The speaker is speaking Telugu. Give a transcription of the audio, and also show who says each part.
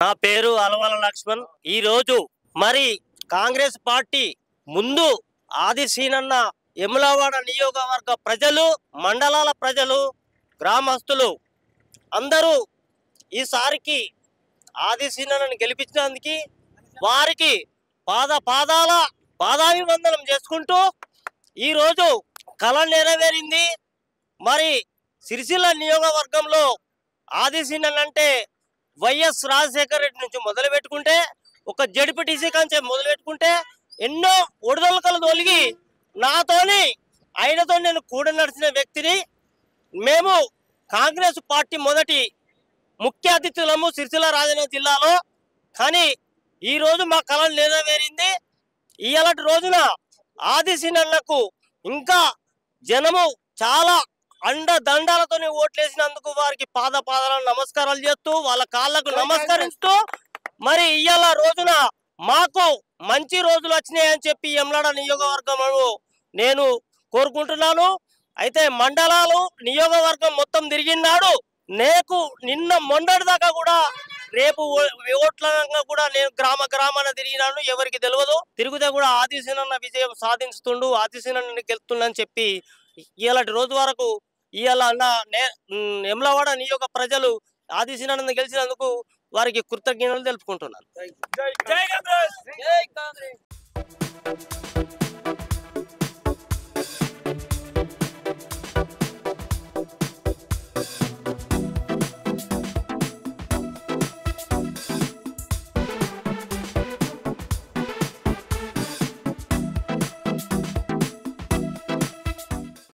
Speaker 1: నా పేరు అలవల లక్ష్మణ్ ఈ రోజు మరి కాంగ్రెస్ పార్టీ ముందు ఆదిశీనన్న యములవాడ నియోజకవర్గ ప్రజలు మండలాల ప్రజలు గ్రామస్తులు అందరూ ఈసారికి ఆదిశీనన్నని గెలిపించినందుకు వారికి పాద పాదాల పాదాభివందనం చేసుకుంటూ ఈరోజు కళ నెరవేరింది మరి సిరిసిల్ల నియోజకవర్గంలో ఆదిశీనన్ అంటే వైఎస్ రాజశేఖర రెడ్డి నుంచి మొదలు పెట్టుకుంటే ఒక జడ్పీటీసీ కంచె మొదలు పెట్టుకుంటే ఎన్నో ఒడిదొలకలు తొలిగి నాతోని ఆయనతో నేను కూడా నడిచిన వ్యక్తిని మేము కాంగ్రెస్ పార్టీ మొదటి ముఖ్య అతిథులము సిరిసిల్ల రాజన్న జిల్లాలో కానీ ఈ రోజు మా కళ నెరవేరింది ఇలాంటి రోజున ఆదిశీనన్నకు ఇంకా జనము చాలా అండ దండాలతోనే ఓట్లేసినందుకు వారికి పాద పాదాలను నమస్కారాలు చేస్తూ వాళ్ళ కాళ్ళకు నమస్కరిస్తూ మరి ఇవాళ రోజున మాకు మంచి రోజులు వచ్చినాయని చెప్పి ఎమ్లాడ నియోజకవర్గంలో నేను కోరుకుంటున్నాను అయితే మండలాలు నియోజకవర్గం మొత్తం తిరిగినాడు నేకు నిన్న మొన్నటి దాకా కూడా రేపు ఓ- ఓట్లంగా కూడా నేను గ్రామ గ్రామాన తిరిగినాను ఎవరికి తెలియదు తిరుగుతే కూడా ఆదిశీనన్న విజయం సాధిస్తుండు ఆదిశీనన్న గెలుతుండని చెప్పి ఇలాంటి రోజు వరకు ఇవాళ నా నే- ఉమ్, ఎమ్లవాడ నియోజక ప్రజలు ఆదిశీనన్న గెలిచినందుకు వారికి కృతజ్ఞతలు తెలుపుకుంటున్నాను
Speaker 2: జై కాంగ్రెస్ జై కాంగ్రెస్